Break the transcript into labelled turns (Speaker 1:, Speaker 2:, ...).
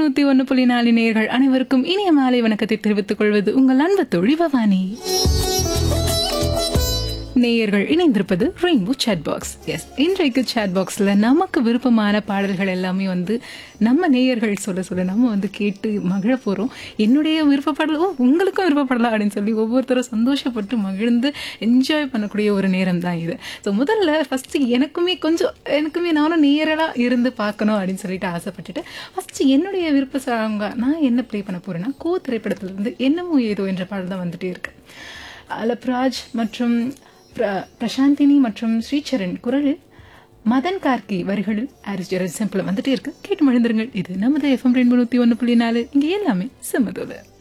Speaker 1: நூத்தி ஒன்னு புள்ளி நாலு நேர்கள் அனைவருக்கும் இனிய மாலை வணக்கத்தை தெரிவித்துக் கொள்வது உங்கள் அன்பு தோழி பவானி நேயர்கள் இணைந்திருப்பது ரெயின்போ chat பாக்ஸ் எஸ் இன்றைக்கு chat பாக்ஸில் நமக்கு விருப்பமான பாடல்கள் எல்லாமே வந்து நம்ம நேயர்கள் சொல்ல சொல்ல நம்ம வந்து கேட்டு மகிழ போகிறோம் என்னுடைய விருப்ப பாடல் ஓ உங்களுக்கும் விருப்பப்படலாம் அப்படின்னு சொல்லி ஒவ்வொருத்தரும் சந்தோஷப்பட்டு மகிழ்ந்து என்ஜாய் பண்ணக்கூடிய ஒரு நேரம் தான் இது ஸோ முதல்ல ஃபஸ்ட்டு எனக்குமே கொஞ்சம் எனக்குமே நானும் நேரலாக இருந்து பார்க்கணும் அப்படின்னு சொல்லிட்டு ஆசைப்பட்டுட்டு ஃபஸ்ட்டு என்னுடைய விருப்ப சாங்க நான் என்ன ப்ளே பண்ண போகிறேன்னா கோ திரைப்படத்திலிருந்து என்னமோ ஏதோ என்ற பாடல் தான் வந்துட்டே இருக்கு அலப்ராஜ் மற்றும் பிர- பிரசாந்தினி மற்றும் ஸ்ரீசரண் குரலில் மதன் கார்கி வரிகளில் ஹாரிஸ் ஜெரல் சிம்பிள் வந்துட்டே இருக்கு கேட்டு மகிழ்ந்துருங்கள் இது நமது எஃப்எம் ரெண்டு நூற்றி ஒன்று புள்ளி நாலு இங்கே எல்லாமே செம்மதோல